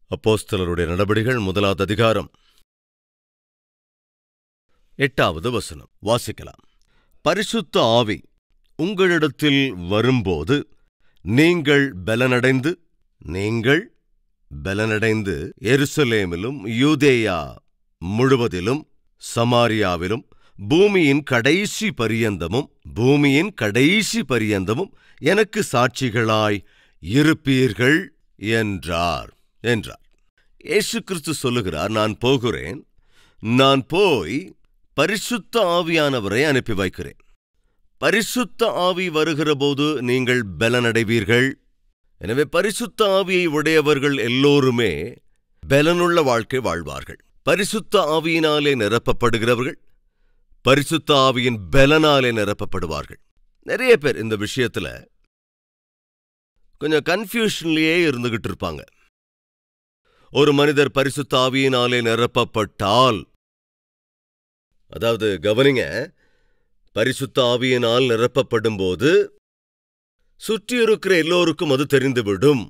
அப்போஸ்தலருடைய நடபடிகள் முதலாவது அதிகாரம் எட்டாவது வசனம் வாசிக்கலாம் பரிசுத்த ஆவி உங்களிடத்தில் வரும்போது நீங்கள் பலனடைந்து நீங்கள் பலனடைந்து எருசலேமிலும் யூதேயா முழுவதிலும் சமாரியாவிலும் பூமியின் கடைசி பரியந்தமும் பூமியின் கடைசி பரியந்தமும் எனக்கு சாட்சிகளாய் இருப்பீர்கள் என்றார் என்றார் இயேசு கிறிஸ்து சொல்லுகிறார் நான் போகிறேன் நான் போய் பரிசுத்த ஆவியானவரை அனுப்பி வைக்கிறேன் பரிசுத்த ஆவி வருகிறபோது நீங்கள் பலனடைவீர்கள் எனவே பரிசுத்த ஆவியை உடையவர்கள் எல்லோருமே பலனுள்ள வாழ்க்கை வாழ்வார்கள் பரிசுத்த ஆவியினாலே நிரப்பப்படுகிறவர்கள் பரிசுத்த ஆவியின் பலனாலே நிரப்பப்படுவார்கள் நிறைய பேர் இந்த விஷயத்துல கொஞ்சம் கன்ஃபியூஷன்லயே இருந்துகிட்டு இருப்பாங்க ஒரு மனிதர் பரிசுத்த ஆவியினாலே நிரப்பப்பட்டால் அதாவது கவனிங்க பரிசுத்த ஆவியினால் நிரப்பப்படும் போது சுற்றி இருக்கிற எல்லோருக்கும் அது தெரிந்துவிடும்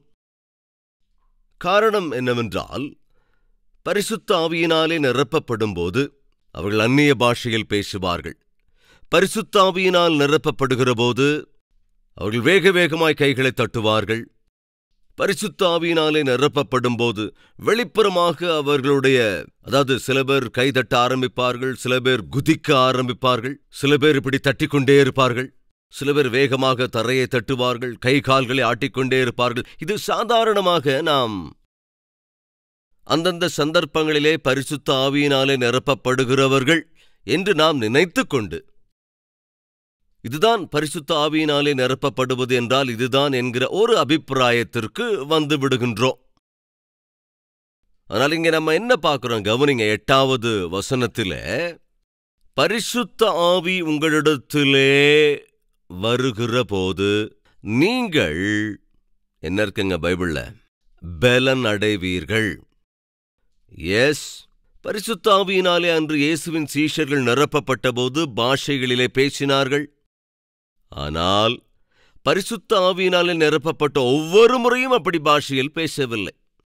காரணம் என்னவென்றால் பரிசுத்த ஆவியினாலே நிரப்பப்படும் போது அவர்கள் அந்நிய பாஷையில் பேசுவார்கள் பரிசுத்த ஆவியினால் நிரப்பப்படுகிற போது அவர்கள் வேக வேகமாய் கைகளை தட்டுவார்கள் பரிசுத்த ஆவியினாலே நிரப்பப்படும் போது வெளிப்புறமாக அவர்களுடைய அதாவது சில பேர் கைதட்ட ஆரம்பிப்பார்கள் சில பேர் குதிக்க ஆரம்பிப்பார்கள் சில பேர் இப்படி தட்டிக்கொண்டே இருப்பார்கள் சில பேர் வேகமாக தரையை தட்டுவார்கள் கை கால்களை ஆட்டிக்கொண்டே இருப்பார்கள் இது சாதாரணமாக நாம் அந்தந்த சந்தர்ப்பங்களிலே பரிசுத்த ஆவியினாலே நிரப்பப்படுகிறவர்கள் என்று நாம் நினைத்துக் கொண்டு இதுதான் பரிசுத்த ஆவியினாலே நிரப்பப்படுவது என்றால் இதுதான் என்கிற ஒரு அபிப்பிராயத்திற்கு வந்து விடுகின்றோம் ஆனால் இங்க நம்ம என்ன பார்க்கிறோம் கவனிங்க எட்டாவது வசனத்திலே பரிசுத்த ஆவி உங்களிடத்திலே வருகிற போது நீங்கள் என்ன இருக்குங்க பைபிள்ல பலன் அடைவீர்கள் எஸ் பரிசுத்த ஆவியினாலே அன்று இயேசுவின் சீஷர்கள் நிரப்பப்பட்ட போது பாஷைகளிலே பேசினார்கள் ஆனால் பரிசுத்த ஆவியினாலே நிரப்பப்பட்ட ஒவ்வொரு முறையும் அப்படி பாஷையில் பேசவில்லை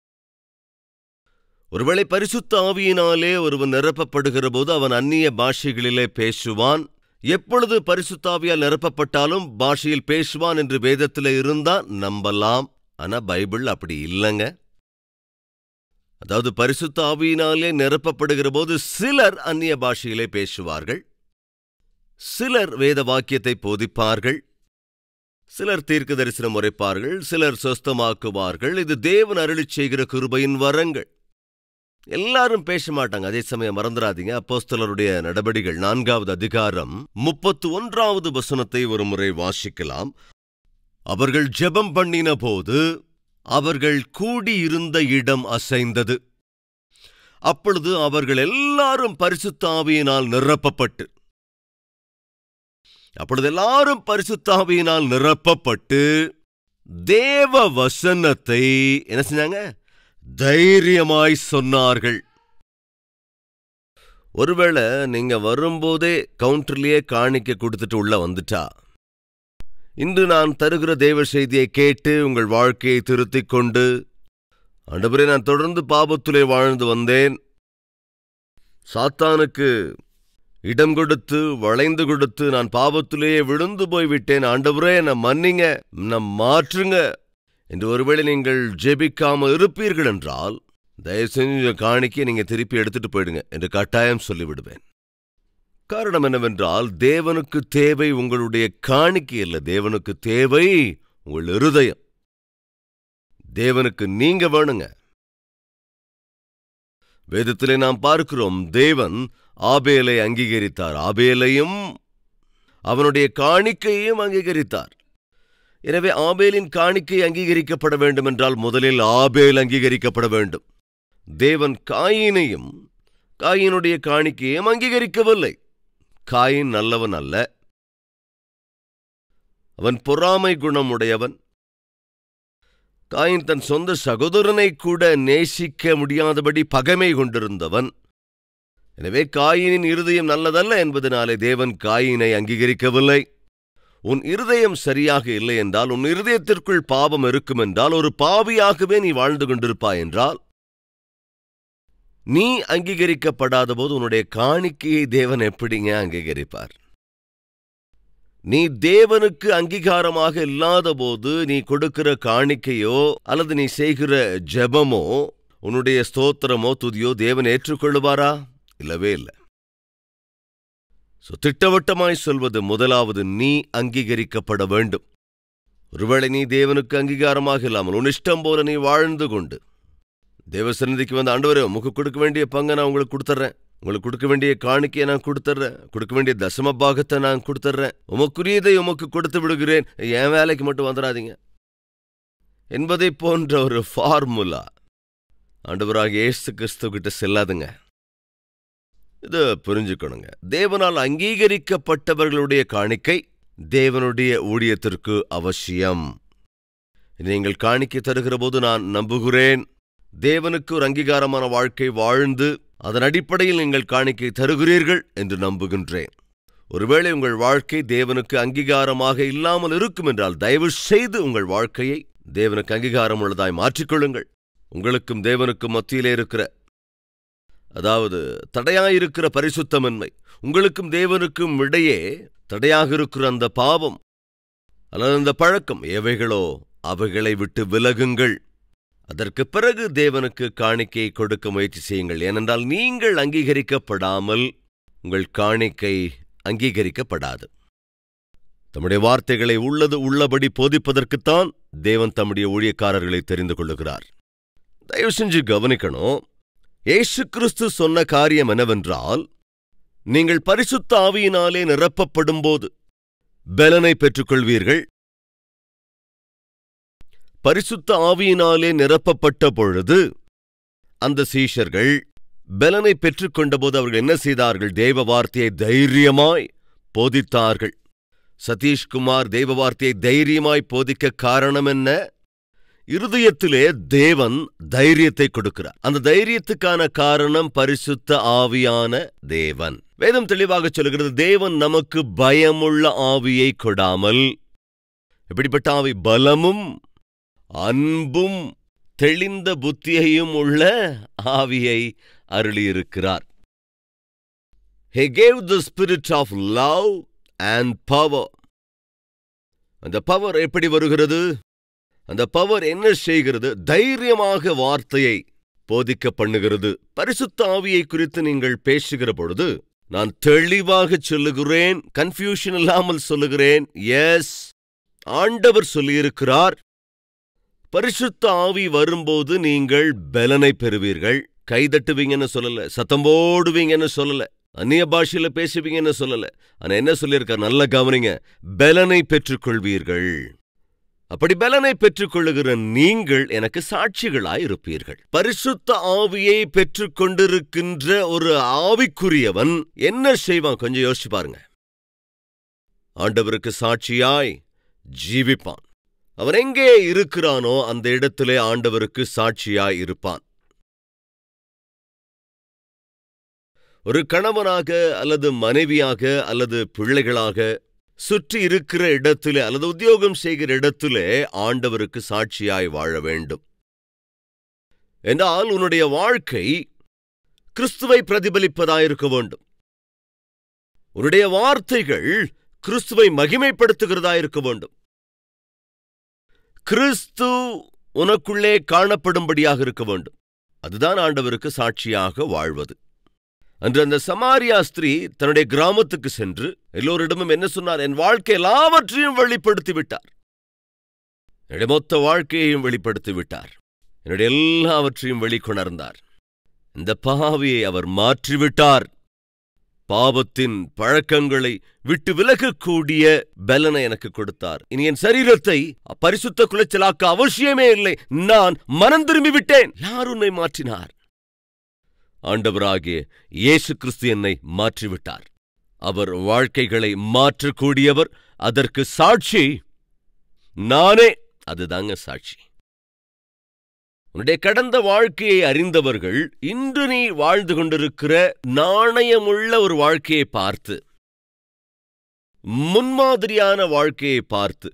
ஒருவேளை பரிசுத்த ஆவியினாலே ஒருவன் நிரப்பப்படுகிற போது அவன் அந்நிய பாஷைகளிலே பேசுவான் எப்பொழுது பரிசுத்தாவியால் நிரப்பப்பட்டாலும் பாஷையில் பேசுவான் என்று வேதத்தில் இருந்தா நம்பலாம் ஆனா பைபிள் அப்படி இல்லைங்க அதாவது பரிசுத்த ஆவியினாலே நிரப்பப்படுகிற போது சிலர் அந்நிய பாஷையிலே பேசுவார்கள் சிலர் வேத வாக்கியத்தை போதிப்பார்கள் சிலர் தீர்க்க தரிசனம் உரைப்பார்கள் சிலர் சொஸ்தமாக்குவார்கள் இது தேவன் அருளிச் செய்கிற கிருபையின் வரங்கள் எல்லாரும் பேச மாட்டாங்க அதே சமயம் மறந்துடாதீங்க அப்போஸ்தலருடைய நடபடிகள் நான்காவது அதிகாரம் முப்பத்து ஒன்றாவது வசனத்தை ஒரு முறை வாசிக்கலாம் அவர்கள் ஜெபம் பண்ணின போது அவர்கள் கூடியிருந்த இடம் அசைந்தது அப்பொழுது அவர்கள் எல்லாரும் பரிசுத்தாவியினால் நிரப்பப்பட்டு அப்பொழுது எல்லாரும் பரிசுத்தாவியினால் நிரப்பப்பட்டு தேவ வசனத்தை என்ன செஞ்சாங்க தைரியமாய் சொன்னார்கள் ஒருவேளை நீங்க வரும்போதே கவுண்டர்லயே காணிக்க கொடுத்துட்டு உள்ள வந்துட்டா இன்று நான் தருகிற தேவ செய்தியை கேட்டு உங்கள் வாழ்க்கையை திருத்திக் கொண்டு ஆண்டவரே நான் தொடர்ந்து பாபத்திலே வாழ்ந்து வந்தேன் சாத்தானுக்கு இடம் கொடுத்து வளைந்து கொடுத்து நான் பாவத்திலேயே விழுந்து போய்விட்டேன் ஆண்டவரே என்னை மன்னிங்க நம் மாற்றுங்க என்று ஒருவேளை நீங்கள் ஜெபிக்காம இருப்பீர்கள் என்றால் தயவு செஞ்சு காணிக்க நீங்க திருப்பி எடுத்துட்டு போயிடுங்க என்று கட்டாயம் சொல்லிவிடுவேன் காரணம் என்னவென்றால் தேவனுக்கு தேவை உங்களுடைய காணிக்கை அல்ல தேவனுக்கு தேவை உங்கள் இருதயம் தேவனுக்கு நீங்க வேணுங்க வேதத்திலே நாம் பார்க்கிறோம் தேவன் ஆபேலை அங்கீகரித்தார் ஆபேலையும் அவனுடைய காணிக்கையையும் அங்கீகரித்தார் எனவே ஆபேலின் காணிக்கை அங்கீகரிக்கப்பட வேண்டும் என்றால் முதலில் ஆபேல் அங்கீகரிக்கப்பட வேண்டும் தேவன் காயினையும் காயினுடைய காணிக்கையையும் அங்கீகரிக்கவில்லை காயின் நல்லவன் அல்ல அவன் பொறாமை குணம் உடையவன் காயின் தன் சொந்த சகோதரனை கூட நேசிக்க முடியாதபடி பகைமை கொண்டிருந்தவன் எனவே காயினின் இருதயம் நல்லதல்ல என்பதனாலே தேவன் காயினை அங்கீகரிக்கவில்லை உன் இருதயம் சரியாக இல்லை என்றால் உன் இருதயத்திற்குள் பாவம் இருக்கும் என்றால் ஒரு பாவியாகவே நீ வாழ்ந்து கொண்டிருப்பாய் என்றால் நீ அங்கீகரிக்கப்படாத போது உன்னுடைய காணிக்கையை தேவன் எப்படிங்க அங்கீகரிப்பார் நீ தேவனுக்கு அங்கீகாரமாக இல்லாத போது நீ கொடுக்கிற காணிக்கையோ அல்லது நீ செய்கிற ஜெபமோ உன்னுடைய ஸ்தோத்திரமோ துதியோ தேவன் ஏற்றுக்கொள்ளுவாரா இல்லவே இல்லை So, திட்டவட்டமாய் சொல்வது முதலாவது நீ அங்கீகரிக்கப்பட வேண்டும் ஒருவேளை நீ தேவனுக்கு அங்கீகாரமாக இல்லாமல் உன் இஷ்டம் போல நீ வாழ்ந்து கொண்டு தேவ சந்நிதிக்கு வந்து ஆண்டவரே உமக்கு கொடுக்க வேண்டிய பங்கை நான் உங்களுக்கு கொடுத்துட்றேன் உங்களுக்கு கொடுக்க வேண்டிய காணிக்கையை நான் கொடுத்துட்றேன் கொடுக்க வேண்டிய தசம பாகத்தை நான் கொடுத்துட்றேன் உமக்குரியதை உமக்கு கொடுத்து விடுகிறேன் என் வேலைக்கு மட்டும் வந்துடாதீங்க என்பதை போன்ற ஒரு ஃபார்முலா ஆண்டவராக இயேசு கிறிஸ்து கிட்ட செல்லாதுங்க இதை புரிஞ்சுக்கணுங்க தேவனால் அங்கீகரிக்கப்பட்டவர்களுடைய காணிக்கை தேவனுடைய ஊழியத்திற்கு அவசியம் நீங்கள் காணிக்கை தருகிற போது நான் நம்புகிறேன் தேவனுக்கு ஒரு அங்கீகாரமான வாழ்க்கை வாழ்ந்து அதன் அடிப்படையில் நீங்கள் காணிக்கை தருகிறீர்கள் என்று நம்புகின்றேன் ஒருவேளை உங்கள் வாழ்க்கை தேவனுக்கு அங்கீகாரமாக இல்லாமல் இருக்கும் என்றால் தயவு செய்து உங்கள் வாழ்க்கையை தேவனுக்கு அங்கீகாரம் உள்ளதாய் மாற்றிக்கொள்ளுங்கள் உங்களுக்கும் தேவனுக்கும் மத்தியிலே இருக்கிற அதாவது தடையாயிருக்கிற பரிசுத்தமின்மை உங்களுக்கும் தேவனுக்கும் இடையே தடையாக இருக்கிற அந்த பாவம் அல்லது அந்த பழக்கம் எவைகளோ அவைகளை விட்டு விலகுங்கள் அதற்கு பிறகு தேவனுக்கு காணிக்கையை கொடுக்க முயற்சி செய்யுங்கள் ஏனென்றால் நீங்கள் அங்கீகரிக்கப்படாமல் உங்கள் காணிக்கை அங்கீகரிக்கப்படாது தம்முடைய வார்த்தைகளை உள்ளது உள்ளபடி போதிப்பதற்குத்தான் தேவன் தம்முடைய ஊழியக்காரர்களை தெரிந்து கொள்ளுகிறார் தயவு செஞ்சு கவனிக்கணும் ஏசு கிறிஸ்து சொன்ன காரியம் என்னவென்றால் நீங்கள் பரிசுத்த ஆவியினாலே நிரப்பப்படும்போது பலனை பெற்றுக்கொள்வீர்கள் பரிசுத்த ஆவியினாலே நிரப்பப்பட்ட பொழுது அந்த சீஷர்கள் பலனை பெற்றுக்கொண்டபோது அவர்கள் என்ன செய்தார்கள் தேவ வார்த்தையை தைரியமாய் போதித்தார்கள் சதீஷ்குமார் தேவ வார்த்தையை தைரியமாய் போதிக்க காரணம் என்ன இருதயத்திலே தேவன் தைரியத்தை கொடுக்கிறார் அந்த தைரியத்துக்கான காரணம் பரிசுத்த ஆவியான தேவன் வேதம் தெளிவாக சொல்கிறது தேவன் நமக்கு பயமுள்ள ஆவியை கொடாமல் எப்படிப்பட்ட ஆவி பலமும் அன்பும் தெளிந்த புத்தியையும் உள்ள ஆவியை அருளியிருக்கிறார் He gave the spirit of love and power. அந்த பவர் எப்படி வருகிறது அந்த பவர் என்ன செய்கிறது தைரியமாக வார்த்தையை போதிக்க பண்ணுகிறது பரிசுத்த ஆவியை குறித்து நீங்கள் பேசுகிற பொழுது நான் தெளிவாக சொல்லுகிறேன் கன்ஃபியூஷன் இல்லாமல் சொல்லுகிறேன் எஸ் ஆண்டவர் சொல்லியிருக்கிறார் பரிசுத்த ஆவி வரும்போது நீங்கள் பலனை பெறுவீர்கள் கைதட்டுவீங்கன்னு சொல்லல சத்தம் போடுவீங்கன்னு சொல்லல அந்நிய பாஷையில பேசுவீங்கன்னு சொல்லல ஆனா என்ன சொல்லியிருக்கார் நல்ல கவனிங்க பலனை பெற்றுக்கொள்வீர்கள் அப்படி பலனை பெற்றுக்கொள்ளுகிற நீங்கள் எனக்கு சாட்சிகளாய் இருப்பீர்கள் பரிசுத்த ஆவியை பெற்றுக்கொண்டிருக்கின்ற ஒரு ஆவிக்குரியவன் என்ன செய்வான் கொஞ்சம் யோசிச்சு பாருங்க ஆண்டவருக்கு சாட்சியாய் ஜீவிப்பான் அவன் எங்கே இருக்கிறானோ அந்த இடத்திலே ஆண்டவருக்கு சாட்சியாய் இருப்பான் ஒரு கணவனாக அல்லது மனைவியாக அல்லது பிள்ளைகளாக சுற்றி இருக்கிற இடத்திலே அல்லது உத்தியோகம் செய்கிற இடத்திலே ஆண்டவருக்கு சாட்சியாய் வாழ வேண்டும் என்றால் உன்னுடைய வாழ்க்கை கிறிஸ்துவை பிரதிபலிப்பதாயிருக்க வேண்டும் உன்னுடைய வார்த்தைகள் கிறிஸ்துவை மகிமைப்படுத்துகிறதாயிருக்க வேண்டும் கிறிஸ்து உனக்குள்ளே காணப்படும்படியாக இருக்க வேண்டும் அதுதான் ஆண்டவருக்கு சாட்சியாக வாழ்வது அன்று அந்த சமாரியா ஸ்திரீ தன்னுடைய கிராமத்துக்கு சென்று எல்லோரிடமும் என்ன சொன்னார் என் வாழ்க்கை எல்லாவற்றையும் வெளிப்படுத்தி விட்டார் என்னுடைய மொத்த வாழ்க்கையையும் வெளிப்படுத்தி விட்டார் என்னுடைய எல்லாவற்றையும் வெளிக்கொணர்ந்தார் இந்த பாவியை அவர் மாற்றிவிட்டார் பாவத்தின் பழக்கங்களை விட்டு விலகக்கூடிய பலனை எனக்கு கொடுத்தார் இனி என் சரீரத்தை பரிசுத்த குலைச்சலாக்க அவசியமே இல்லை நான் மனம் திரும்பி விட்டேன் யார் உன்னை மாற்றினார் ஆண்டவராகிய இயேசு கிறிஸ்து என்னை மாற்றிவிட்டார் அவர் வாழ்க்கைகளை மாற்றக்கூடியவர் அதற்கு சாட்சி நானே அதுதாங்க சாட்சி உன்னுடைய கடந்த வாழ்க்கையை அறிந்தவர்கள் இன்று நீ வாழ்ந்து கொண்டிருக்கிற நாணயமுள்ள ஒரு வாழ்க்கையை பார்த்து முன்மாதிரியான வாழ்க்கையை பார்த்து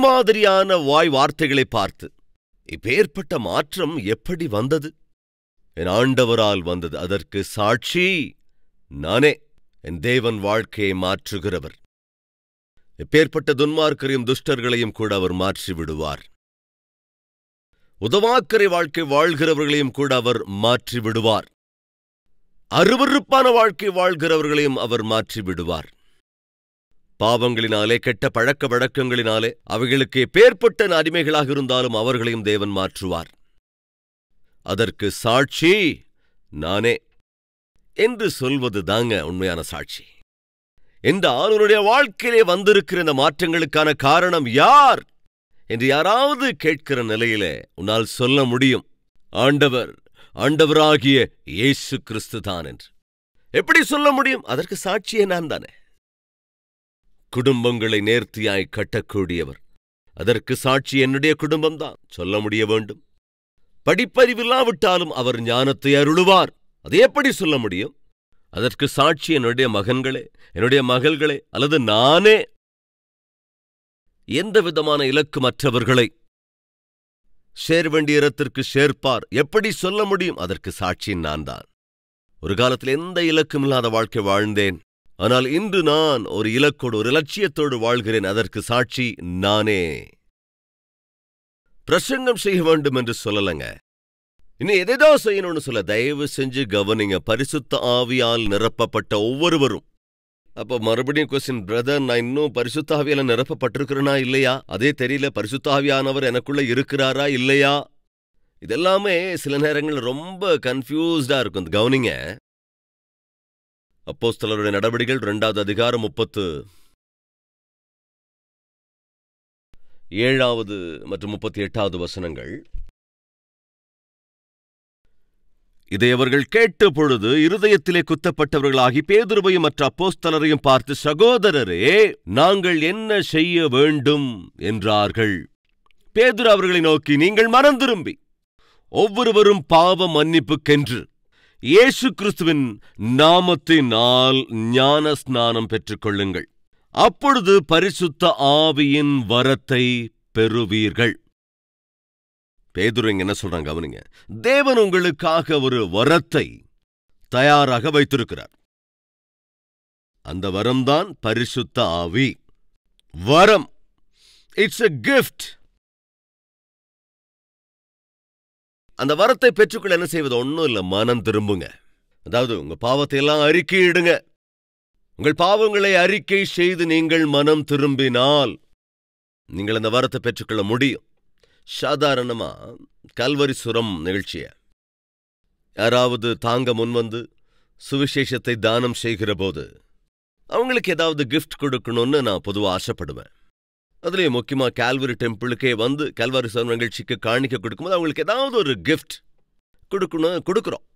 முன்மாதிரியான வாய் வார்த்தைகளை பார்த்து இப்பேற்பட்ட மாற்றம் எப்படி வந்தது என் ஆண்டவரால் வந்தது அதற்கு சாட்சி நானே என் தேவன் வாழ்க்கையை மாற்றுகிறவர் எப்பேற்பட்ட துன்மார்க்கரையும் துஷ்டர்களையும் கூட அவர் மாற்றி விடுவார் உதவாக்கரை வாழ்க்கை வாழ்கிறவர்களையும் கூட அவர் மாற்றி விடுவார் அருவருப்பான வாழ்க்கை வாழ்கிறவர்களையும் அவர் மாற்றி விடுவார் பாவங்களினாலே கெட்ட பழக்க வழக்கங்களினாலே அவைகளுக்கு பேர்பட்ட அடிமைகளாக இருந்தாலும் அவர்களையும் தேவன் மாற்றுவார் அதற்கு சாட்சி நானே என்று சொல்வது தாங்க உண்மையான சாட்சி இந்த ஆளுனுடைய வாழ்க்கையிலே வந்திருக்கிற இந்த மாற்றங்களுக்கான காரணம் யார் என்று யாராவது கேட்கிற நிலையிலே உன்னால் சொல்ல முடியும் ஆண்டவர் ஆண்டவராகிய இயேசு கிறிஸ்து தான் என்று எப்படி சொல்ல முடியும் அதற்கு சாட்சியே நான் தானே குடும்பங்களை நேர்த்தியாய் கட்டக்கூடியவர் அதற்கு சாட்சி என்னுடைய குடும்பம்தான் சொல்ல முடிய வேண்டும் படிப்பறிவில்லாவிட்டாலும் அவர் ஞானத்தை அருளுவார் அதை எப்படி சொல்ல முடியும் அதற்கு சாட்சி என்னுடைய மகன்களே என்னுடைய மகள்களே அல்லது நானே எந்த விதமான இலக்குமற்றவர்களை சேர் வேண்டிய இடத்திற்கு சேர்ப்பார் எப்படி சொல்ல முடியும் அதற்கு சாட்சி நான் தான் ஒரு காலத்தில் எந்த இலக்கும் இல்லாத வாழ்க்கை வாழ்ந்தேன் ஆனால் இன்று நான் ஒரு இலக்கோடு ஒரு லட்சியத்தோடு வாழ்கிறேன் அதற்கு சாட்சி நானே பிரசங்கம் செய்ய வேண்டும் என்று சொல்லலங்க இன்னும் எதேதோ செய்யணும்னு சொல்ல தயவு செஞ்சு கவனிங்க பரிசுத்த ஆவியால் நிரப்பப்பட்ட ஒவ்வொருவரும் அப்போ மறுபடியும் கொஸ்டின் பிரதர் நான் இன்னும் பரிசுத்த ஆவியால நிரப்பப்பட்டிருக்கிறேனா இல்லையா அதே தெரியல பரிசுத்த ஆவியானவர் எனக்குள்ள இருக்கிறாரா இல்லையா இதெல்லாமே சில நேரங்கள் ரொம்ப கன்ஃபியூஸ்டா இருக்கும் கவனிங்க அப்போஸ்தலருடைய நடவடிக்கைகள் இரண்டாவது அதிகாரம் முப்பத்து ஏழாவது மற்றும் முப்பத்தி எட்டாவது வசனங்கள் இதை அவர்கள் கேட்ட பொழுது இருதயத்திலே குத்தப்பட்டவர்களாகி பேதுருவையும் மற்ற அப்போஸ்தலரையும் பார்த்து சகோதரரே நாங்கள் என்ன செய்ய வேண்டும் என்றார்கள் பேதுரு அவர்களை நோக்கி நீங்கள் மனம் திரும்பி ஒவ்வொருவரும் பாவ மன்னிப்புக்கென்று இயேசு கிறிஸ்துவின் நாமத்தினால் ஞான ஸ்நானம் பெற்றுக்கொள்ளுங்கள் அப்பொழுது பரிசுத்த ஆவியின் வரத்தை பெறுவீர்கள் பேதுரு இங்க என்ன சொல்றாங்க கவனிங்க தேவன் உங்களுக்காக ஒரு வரத்தை தயாராக வைத்திருக்கிறார் அந்த வரம்தான் பரிசுத்த ஆவி வரம் இட்ஸ் எ கிஃப்ட் அந்த வரத்தை பெற்றுக்கொள்ள என்ன செய்வது ஒன்றும் இல்லை மனம் திரும்புங்க அதாவது உங்க பாவத்தை எல்லாம் அறிக்கையிடுங்க உங்கள் பாவங்களை அறிக்கை செய்து நீங்கள் மனம் திரும்பினால் நீங்கள் அந்த வரத்தை பெற்றுக்கொள்ள முடியும் சாதாரணமா கல்வரி சுரம் நிகழ்ச்சிய யாராவது தாங்க முன்வந்து சுவிசேஷத்தை தானம் செய்கிற போது அவங்களுக்கு ஏதாவது கிஃப்ட் கொடுக்கணும்னு நான் பொதுவாக ஆசைப்படுவேன் அதுலேயும் முக்கியமாக கால்வரி டெம்பிளுக்கே வந்து கல்வாரி சுரம் நிகழ்ச்சிக்கு காணிக்க கொடுக்கும்போது அவங்களுக்கு ஏதாவது ஒரு கிஃப்ட் கொடுக்கணும் கொடுக்குறோம்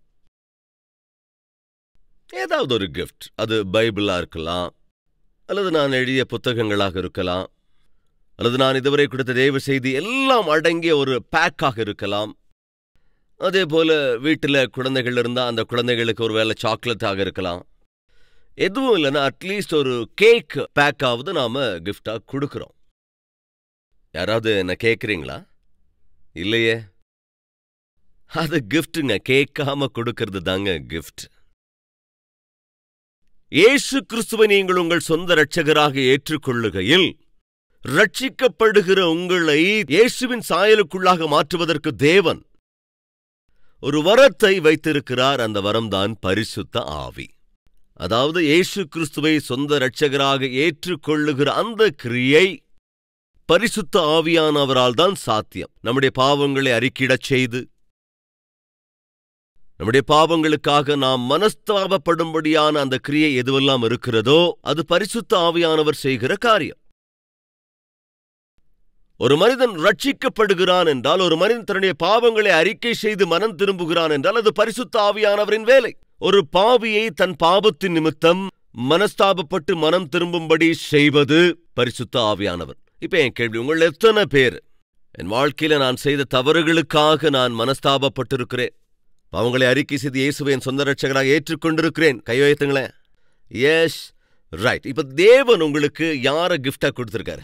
ஏதாவது ஒரு கிஃப்ட் அது பைபிளா இருக்கலாம் அல்லது நான் எழுதிய புத்தகங்களாக இருக்கலாம் அல்லது நான் இதுவரை கொடுத்த தேவ செய்தி எல்லாம் அடங்கிய ஒரு பேக்காக இருக்கலாம் அதே போல வீட்டில் குழந்தைகள் இருந்தால் அந்த குழந்தைகளுக்கு ஒரு வேலை சாக்லேட்டாக இருக்கலாம் எதுவும் இல்லைன்னா அட்லீஸ்ட் ஒரு கேக் பேக்காவது நாம் கிஃப்டாக கொடுக்குறோம் யாராவது என்ன கேட்குறீங்களா இல்லையே அது கிஃப்ட்டுங்க கேட்காம கொடுக்கறது தாங்க கிஃப்ட் இயேசு கிறிஸ்துவை நீங்கள் உங்கள் சொந்த இரட்சகராக ஏற்றுக்கொள்ளுகையில் ரட்சிக்கப்படுகிற உங்களை இயேசுவின் சாயலுக்குள்ளாக மாற்றுவதற்கு தேவன் ஒரு வரத்தை வைத்திருக்கிறார் அந்த வரம்தான் பரிசுத்த ஆவி அதாவது இயேசு கிறிஸ்துவை சொந்த இரட்சகராக ஏற்றுக்கொள்ளுகிற அந்த கிரியை பரிசுத்த ஆவியானவரால் தான் சாத்தியம் நம்முடைய பாவங்களை அறிக்கிடச் செய்து நம்முடைய பாவங்களுக்காக நாம் மனஸ்தாபப்படும்படியான அந்த கிரியை எதுவெல்லாம் இருக்கிறதோ அது பரிசுத்த ஆவியானவர் செய்கிற காரியம் ஒரு மனிதன் ரட்சிக்கப்படுகிறான் என்றால் ஒரு மனிதன் தன்னுடைய பாவங்களை அறிக்கை செய்து மனம் திரும்புகிறான் என்றால் அது பரிசுத்த ஆவியானவரின் வேலை ஒரு பாவியை தன் பாவத்தின் நிமித்தம் மனஸ்தாபப்பட்டு மனம் திரும்பும்படி செய்வது பரிசுத்த ஆவியானவர் இப்ப என் கேள்வி உங்கள் எத்தனை பேர் என் வாழ்க்கையில நான் செய்த தவறுகளுக்காக நான் மனஸ்தாபப்பட்டிருக்கிறேன் அவங்களை அறிக்கை செய்து இயேசுவை என் சொந்த ரட்சகராக ஏற்றுக்கொண்டிருக்கிறேன் கையெழுத்துங்களேன் எஸ் ரைட் இப்ப தேவன் உங்களுக்கு யார கிஃப்டா கொடுத்திருக்காரு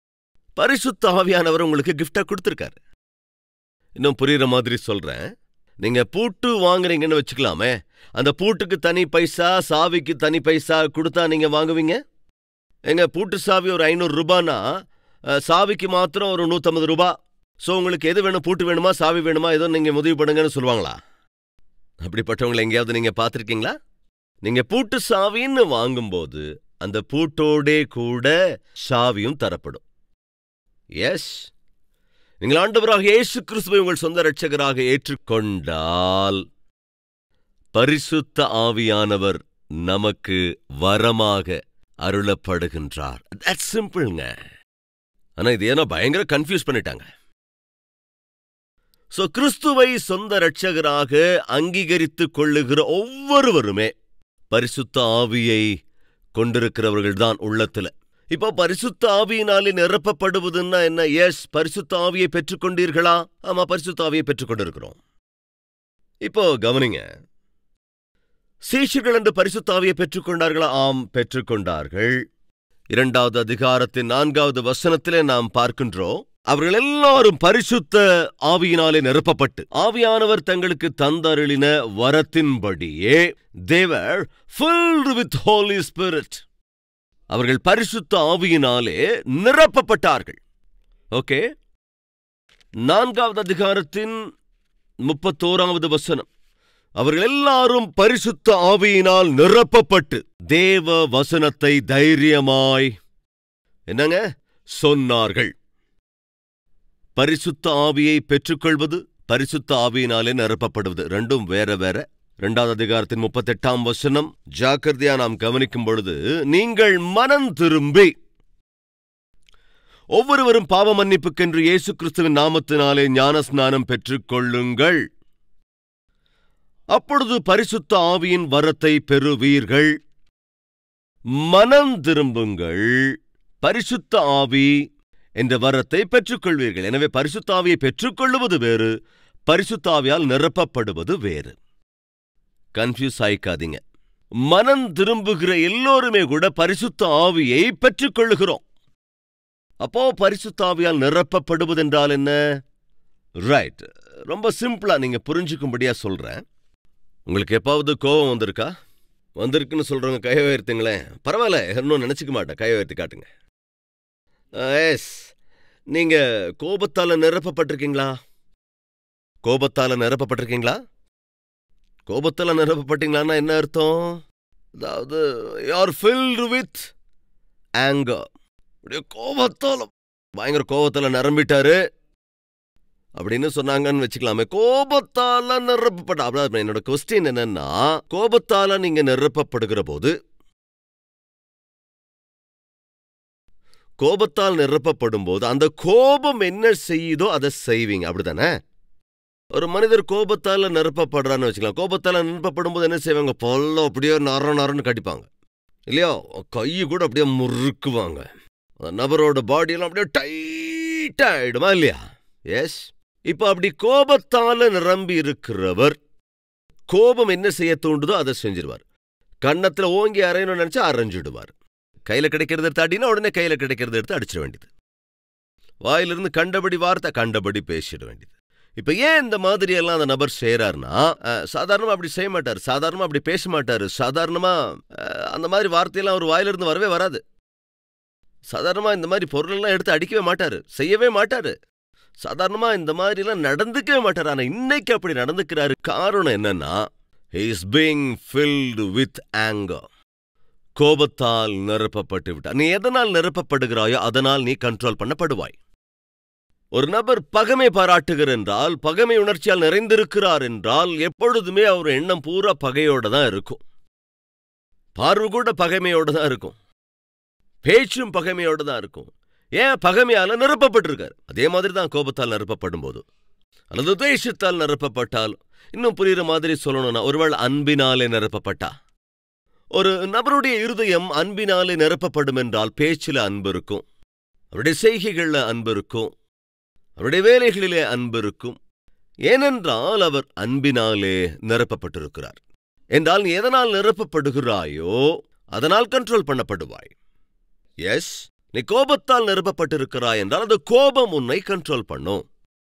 பரிசுத்த ஆவியானவர் உங்களுக்கு கிஃப்டா கொடுத்திருக்காரு இன்னும் புரியுற மாதிரி சொல்றேன் நீங்க பூட்டு வாங்குறீங்கன்னு வச்சுக்கலாமே அந்த பூட்டுக்கு தனி பைசா சாவிக்கு தனி பைசா கொடுத்தா நீங்க வாங்குவீங்க எங்க பூட்டு சாவி ஒரு ஐநூறு ரூபானா அஹ், சாவிக்கு மாத்திரம் ஒரு நூற்றம்பது ரூபா ஸோ உங்களுக்கு எது வேணும் பூட்டு வேணுமா சாவி வேணுமா ஏதோ நீங்க உதவி பண்ணுங்கன்னு சொல்லுவாங்களா அப்படிப்பட்டவங்களை எங்கேயாவது நீங்க பார்த்துருக்கீங்களா நீங்க பூட்டு சாவின்னு வாங்கும்போது அந்த பூட்டோடே கூட சாவியும் தரப்படும் எஸ் நீங்கள் ஆண்டவராக இயேசு கிறிஸ்துவை உங்கள் சொந்த இரட்சகராக ஏற்றுக்கொண்டால் பரிசுத்த ஆவியானவர் நமக்கு வரமாக அருளப்படுகின்றார் தட்ஸ் சிம்பிள்ங்க ஆனா இது ஏன்னா பயங்கர கன்ஃபியூஸ் பண்ணிட்டாங்க சோ கிறிஸ்துவை சொந்த இரட்சகராக அங்கீகரித்துக் கொள்ளுகிற ஒவ்வொருவருமே பரிசுத்த ஆவியை கொண்டிருக்கிறவர்கள் தான் உள்ளத்துல இப்போ பரிசுத்த ஆவியினாலே நிரப்பப்படுவதுன்னா என்ன எஸ் பரிசுத்த ஆவியை பெற்றுக்கொண்டீர்களா ஆமா பரிசுத்த ஆவியை பெற்றுக்கொண்டிருக்கிறோம் இப்போ கவனிங்க சீஷர்கள் என்று பரிசுத்த ஆவியை பெற்றுக்கொண்டார்களா ஆம் பெற்றுக்கொண்டார்கள் இரண்டாவது அதிகாரத்தின் நான்காவது வசனத்திலே நாம் பார்க்கின்றோம் அவர்கள் எல்லாரும் பரிசுத்த ஆவியினாலே நிரப்பப்பட்டு ஆவியானவர் தங்களுக்கு தந்தருளின வரத்தின்படியே தேவர் filled வித் ஹோலி ஸ்பிரிட் அவர்கள் பரிசுத்த ஆவியினாலே நிரப்பப்பட்டார்கள் ஓகே நான்காவது அதிகாரத்தின் முப்பத்தோராவது வசனம் அவர்கள் எல்லாரும் பரிசுத்த ஆவியினால் நிரப்பப்பட்டு தேவ வசனத்தை தைரியமாய் என்னங்க சொன்னார்கள் பரிசுத்த ஆவியை பெற்றுக்கொள்வது பரிசுத்த ஆவியினாலே நிரப்பப்படுவது ரெண்டும் வேற வேற இரண்டாவது அதிகாரத்தின் முப்பத்தெட்டாம் வசனம் ஜாக்கிரதையா நாம் கவனிக்கும் பொழுது நீங்கள் மனம் திரும்பி ஒவ்வொருவரும் பாவ மன்னிப்புக்கென்று இயேசு கிறிஸ்துவின் நாமத்தினாலே ஞான ஸ்நானம் பெற்றுக் கொள்ளுங்கள் அப்பொழுது பரிசுத்த ஆவியின் வரத்தை பெறுவீர்கள் மனம் திரும்புங்கள் பரிசுத்த ஆவி என்ற வரத்தை பெற்றுக்கொள்வீர்கள் எனவே பரிசுத்த ஆவியை பெற்றுக்கொள்வது வேறு பரிசுத்த ஆவியால் நிரப்பப்படுவது வேறு கன்ஃபியூஸ் ஆயிக்காதீங்க மனம் திரும்புகிற எல்லோருமே கூட பரிசுத்த ஆவியை பெற்றுக்கொள்ளுகிறோம் அப்போ பரிசுத்த ஆவியால் நிரப்பப்படுவது என்றால் என்ன ரைட் ரொம்ப சிம்பிளா நீங்க புரிஞ்சுக்கும்படியா சொல்றேன் உங்களுக்கு எப்பாவது கோபம் வந்திருக்கா வந்திருக்குன்னு சொல்றவங்க கையை உயர்த்துங்களேன் பரவாயில்ல இன்னும் நினைச்சுக்க மாட்டேன் கையை உயர்த்தி காட்டுங்க எஸ் நீங்க கோபத்தால நிரப்பப்பட்டிருக்கீங்களா கோபத்தால நிரப்பப்பட்டிருக்கீங்களா கோபத்தால நிரப்பப்பட்டீங்களான்னா என்ன அர்த்தம் அதாவது யார் ஃபில்டு வித் ஆங்கர் அப்படியே கோபத்தால பயங்கர கோபத்தால நிரம்பிட்டாரு அப்படின்னு சொன்னாங்கன்னு வச்சுக்கலாமே கோபத்தால நிரப்பப்பட்ட அதாவது என்னோட கொஸ்டின் என்னன்னா கோபத்தால நீங்க நிரப்பப்படுகிற போது கோபத்தால் நிரப்பப்படும் போது அந்த கோபம் என்ன செய்யுதோ அதை செய்வீங்க அப்படிதானே ஒரு மனிதர் கோபத்தால நிரப்பப்படுறான்னு வச்சுக்கலாம் கோபத்தால நிரப்பப்படும் போது என்ன செய்வாங்க பொல்ல அப்படியே நர நரன்னு கடிப்பாங்க இல்லையா கை கூட அப்படியே முறுக்குவாங்க அந்த நபரோட பாடியெல்லாம் அப்படியே டைட் ஆயிடுமா இல்லையா எஸ் இப்போ அப்படி கோபத்தால நிரம்பி இருக்கிறவர் கோபம் என்ன செய்ய தூண்டுதோ அதை செஞ்சிருவார் கன்னத்துல ஓங்கி அரையணும்னு நினைச்சா அரைஞ்சிடுவார் கையில கிடைக்கிறது எடுத்து அடினா உடனே கையில கிடைக்கிறது எடுத்து அடிச்சிட வேண்டியது வாயிலிருந்து கண்டபடி வார்த்தை கண்டபடி பேசிட வேண்டியது இப்ப ஏன் இந்த மாதிரி எல்லாம் அந்த நபர் செய்யறாருன்னா அஹ், சாதாரணமா அப்படி செய்ய மாட்டார் சாதாரணமா அப்படி பேச மாட்டாரு சாதாரணமா அஹ், அந்த மாதிரி வார்த்தையெல்லாம் அவர் வாயிலிருந்து வரவே வராது சாதாரணமா இந்த மாதிரி பொருளெல்லாம் எடுத்து அடிக்கவே மாட்டாரு செய்யவே மாட்டாரு சாதாரணமா இந்த மாதிரி எல்லாம் நடந்துக்கவே மாட்டாரு ஆனா இன்னைக்கு அப்படி நடந்துக்கிறாரு காரணம் என்னன்னா is being filled with anger கோபத்தால் நிரப்பப்பட்டு விட்டார் நீ எதனால் நிரப்பப்படுகிறாயோ அதனால் நீ கண்ட்ரோல் பண்ணப்படுவாய் ஒரு நபர் பகமை பாராட்டுகிறார் என்றால் பகமை உணர்ச்சியால் நிறைந்திருக்கிறார் என்றால் எப்பொழுதுமே அவர் எண்ணம் பூரா பகையோட தான் இருக்கும் பார்வை கூட பகைமையோட தான் இருக்கும் பேச்சும் பகைமையோட தான் இருக்கும் ஏன் பகைமையால நிரப்பப்பட்டிருக்கார் அதே மாதிரி தான் கோபத்தால் நிரப்பப்படும் போது அல்லது தேசத்தால் நிரப்பப்பட்டால் இன்னும் புரியுற மாதிரி சொல்லணும்னா ஒருவேளை அன்பினாலே நிரப்பப்பட்டா ஒரு நபருடைய இருதயம் அன்பினாலே நிரப்பப்படும் என்றால் பேச்சில் அன்பு இருக்கும் அவருடைய செய்கைகள்ல அன்பு இருக்கும் அவருடைய வேலைகளிலே அன்பு இருக்கும் ஏனென்றால் அவர் அன்பினாலே நிரப்பப்பட்டிருக்கிறார் என்றால் நீ எதனால் நிரப்பப்படுகிறாயோ அதனால் கண்ட்ரோல் பண்ணப்படுவாய் எஸ் நீ கோபத்தால் நிரப்பப்பட்டிருக்கிறாய் என்றால் அந்த கோபம் உன்னை கண்ட்ரோல் பண்ணும்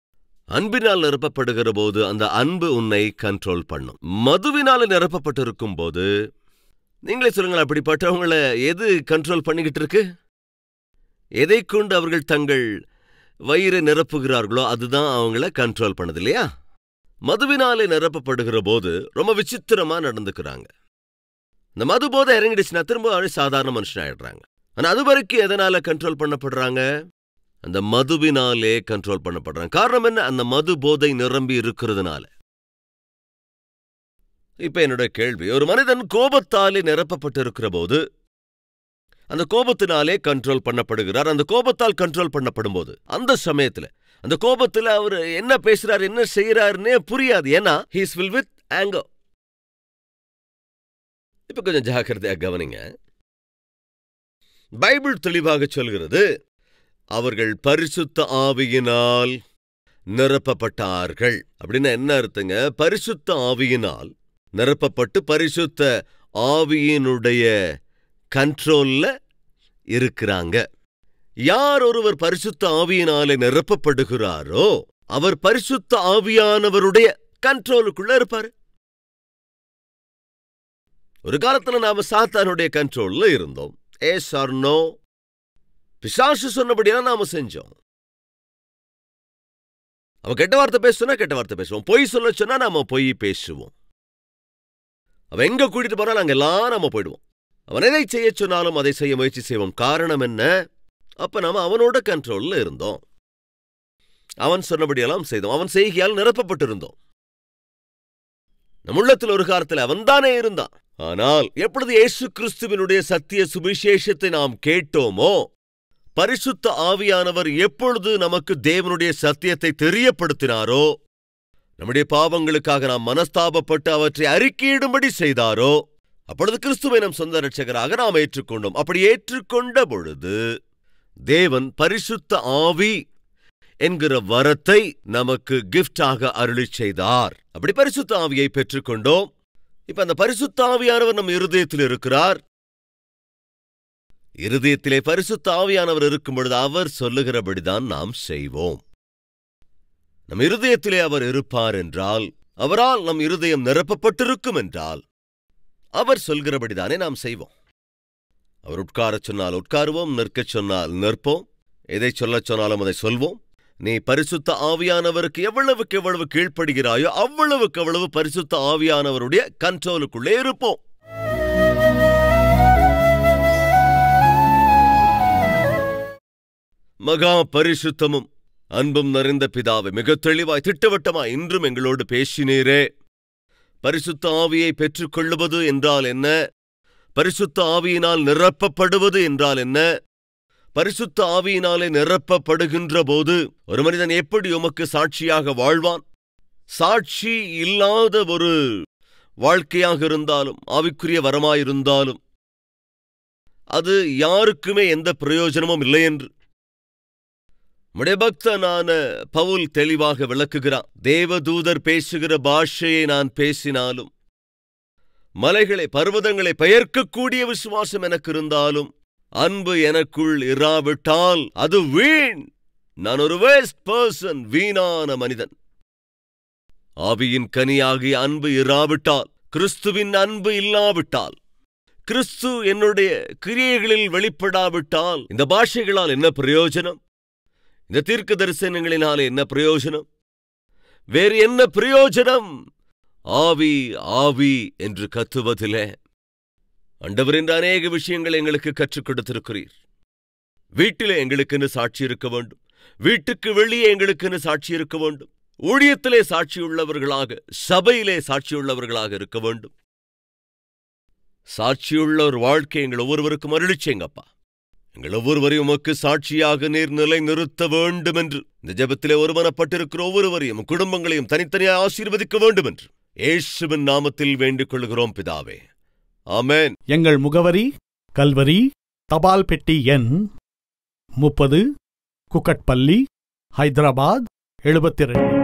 அன்பினால் நிரப்பப்படுகிற போது அந்த அன்பு உன்னை கண்ட்ரோல் பண்ணும் மதுவினால நிரப்பப்பட்டிருக்கும் போது நீங்களே சொல்லுங்கள் அப்படிப்பட்டவங்களை எது கண்ட்ரோல் பண்ணிக்கிட்டு இருக்கு எதை கொண்டு அவர்கள் தங்கள் வயிறை நிரப்புகிறார்களோ அதுதான் அவங்கள கண்ட்ரோல் பண்ணுது இல்லையா மதுவினாலே நிரப்பப்படுகிற போது ரொம்ப விசித்திரமா நடந்துக்கிறாங்க இந்த மது போதை இறங்கிடுச்சுன்னா திரும்ப அவரே சாதாரண மனுஷன் ஆயிடுறாங்க ஆனா அது வரைக்கும் எதனால கண்ட்ரோல் பண்ணப்படுறாங்க அந்த மதுவினாலே கண்ட்ரோல் பண்ணப்படுறாங்க காரணம் என்ன அந்த மது போதை நிரம்பி இருக்கிறதுனால இப்ப என்னோட கேள்வி ஒரு மனிதன் கோபத்தாலே நிரப்பப்பட்டிருக்கிற போது அந்த கோபத்தினாலே கண்ட்ரோல் பண்ணப்படுகிறார் அந்த கோபத்தால் கண்ட்ரோல் பண்ணப்படும் போது அந்த சமயத்துல அந்த கோபத்துல அவர் என்ன பேசுறாரு என்ன செய்யறாருன்னே புரியாது ஏன்னா ஹீஸ் வில் வித் ஆங்கோ இப்ப கொஞ்சம் ஜாக்கிரதையா கவனிங்க பைபிள் தெளிவாக சொல்கிறது அவர்கள் பரிசுத்த ஆவியினால் நிரப்பப்பட்டார்கள் அப்படின்னா என்ன அர்த்தங்க பரிசுத்த ஆவியினால் நிரப்பப்பட்டு பரிசுத்த ஆவியினுடைய கண்ட்ரோல்ல இருக்கிறாங்க யார் ஒருவர் பரிசுத்த ஆவியினாலே நிரப்பப்படுகிறாரோ அவர் பரிசுத்த ஆவியானவருடைய கண்ட்ரோலுக்குள்ள இருப்பாரு ஒரு காலத்துல நாம சாத்தானுடைய கண்ட்ரோல்ல இருந்தோம் ஏஸ் ஆர் நோ பிசாசு சொன்னபடியெல்லாம் நாம செஞ்சோம் அவன் கெட்ட வார்த்தை பேசுனா கெட்ட வார்த்தை பேசுவோம் பொய் சொல்ல சொன்னா நாம பொய் பேசுவோம் அவன் எங்க கூட்டிட்டு போனா நாங்க எல்லாம் நாம போயிடுவோம் அவன் எதை செய்ய சொன்னாலும் அதை செய்ய முயற்சி செய்வோம் காரணம் என்ன அப்ப நாம அவனோட கண்ட்ரோல்ல இருந்தோம் அவன் சொன்னபடியெல்லாம் செய்தோம் அவன் செய்கையால் நிரப்பப்பட்டிருந்தோம் நம் உள்ளத்தில் ஒரு காலத்தில் அவன்தானே இருந்தான் ஆனால் எப்பொழுது இயேசு கிறிஸ்துவினுடைய சத்திய சுவிசேஷத்தை நாம் கேட்டோமோ பரிசுத்த ஆவியானவர் எப்பொழுது நமக்கு தேவனுடைய சத்தியத்தை தெரியப்படுத்தினாரோ நம்முடைய பாவங்களுக்காக நாம் மனஸ்தாபப்பட்டு அவற்றை அறிக்கையிடும்படி செய்தாரோ அப்பொழுது கிறிஸ்துவை நம் சொந்த ரட்சகராக நாம் ஏற்றுக்கொண்டோம் அப்படி ஏற்றுக்கொண்ட பொழுது தேவன் பரிசுத்த ஆவி என்கிற வரத்தை நமக்கு கிஃப்டாக அருளி செய்தார் அப்படி பரிசுத்த ஆவியை பெற்றுக்கொண்டோம் இப்ப அந்த பரிசுத்த ஆவியானவர் நம் இருதயத்தில் இருக்கிறார் இருதயத்திலே பரிசுத்த ஆவியானவர் இருக்கும் பொழுது அவர் சொல்லுகிறபடிதான் நாம் செய்வோம் நம் இருதயத்திலே அவர் இருப்பார் என்றால் அவரால் நம் இருதயம் நிரப்பப்பட்டிருக்கும் என்றால் அவர் சொல்கிறபடிதானே நாம் செய்வோம் அவர் உட்காரச் சொன்னால் உட்காருவோம் நிற்கச் சொன்னால் நிற்போம் எதை சொல்லச் சொன்னாலும் அதை சொல்வோம் நீ பரிசுத்த ஆவியானவருக்கு எவ்வளவுக்கு எவ்வளவு கீழ்ப்படுகிறாயோ அவ்வளவுக்கு அவ்வளவு பரிசுத்த ஆவியானவருடைய கண்ட்ரோலுக்குள்ளே இருப்போம் மகா பரிசுத்தமும் அன்பும் நிறைந்த பிதாவை மிக தெளிவாய் திட்டவட்டமாய் இன்றும் எங்களோடு பேசினீரே பரிசுத்த ஆவியை பெற்றுக்கொள்ளுவது என்றால் என்ன பரிசுத்த ஆவியினால் நிரப்பப்படுவது என்றால் என்ன பரிசுத்த ஆவியினாலே நிரப்பப்படுகின்ற போது ஒரு மனிதன் எப்படி உமக்கு சாட்சியாக வாழ்வான் சாட்சி இல்லாத ஒரு வாழ்க்கையாக இருந்தாலும் ஆவிக்குரிய வரமாயிருந்தாலும் அது யாருக்குமே எந்த பிரயோஜனமும் இல்லை என்று முடைபக்தனான பவுல் தெளிவாக விளக்குகிறான் தேவதூதர் பேசுகிற பாஷையை நான் பேசினாலும் மலைகளை பர்வதங்களை பெயர்க்கக்கூடிய விசுவாசம் எனக்கு இருந்தாலும் அன்பு எனக்குள் இராவிட்டால் அது வீண் நான் ஒரு வேஸ்ட் பர்சன் வீணான மனிதன் ஆவியின் கனியாகிய அன்பு இராவிட்டால் கிறிஸ்துவின் அன்பு இல்லாவிட்டால் கிறிஸ்து என்னுடைய கிரியைகளில் வெளிப்படாவிட்டால் இந்த பாஷைகளால் என்ன பிரயோஜனம் இந்த தீர்க்க தரிசனங்களினாலே என்ன பிரயோஜனம் வேறு என்ன பிரயோஜனம் ஆவி ஆவி என்று கத்துவதிலே அண்டவர் என்ற அநேக விஷயங்களை எங்களுக்கு கற்றுக் கொடுத்திருக்கிறீர் வீட்டிலே எங்களுக்கென்று சாட்சி இருக்க வேண்டும் வீட்டுக்கு வெளியே எங்களுக்கென்று சாட்சி இருக்க வேண்டும் ஊழியத்திலே சாட்சியுள்ளவர்களாக சபையிலே சாட்சியுள்ளவர்களாக இருக்க வேண்டும் சாட்சியுள்ள ஒரு வாழ்க்கை எங்கள் ஒவ்வொருவருக்கும் அருளிச்சேங்கப்பா எங்கள் ஒவ்வொருவரையும் உமக்கு சாட்சியாக நீர் நிலை நிறுத்த வேண்டும் என்று இந்த ஜெபத்திலே ஒருமனப்பட்டிருக்கிற ஒவ்வொருவரையும் குடும்பங்களையும் தனித்தனியாக ஆசீர்வதிக்க வேண்டும் என்று ஏசுவின் நாமத்தில் வேண்டிக் கொள்கிறோம் பிதாவே ஆமென் எங்கள் முகவரி கல்வரி தபால் பெட்டி எண் முப்பது குக்கட்பள்ளி ஹைதராபாத் எழுபத்தி ரெண்டு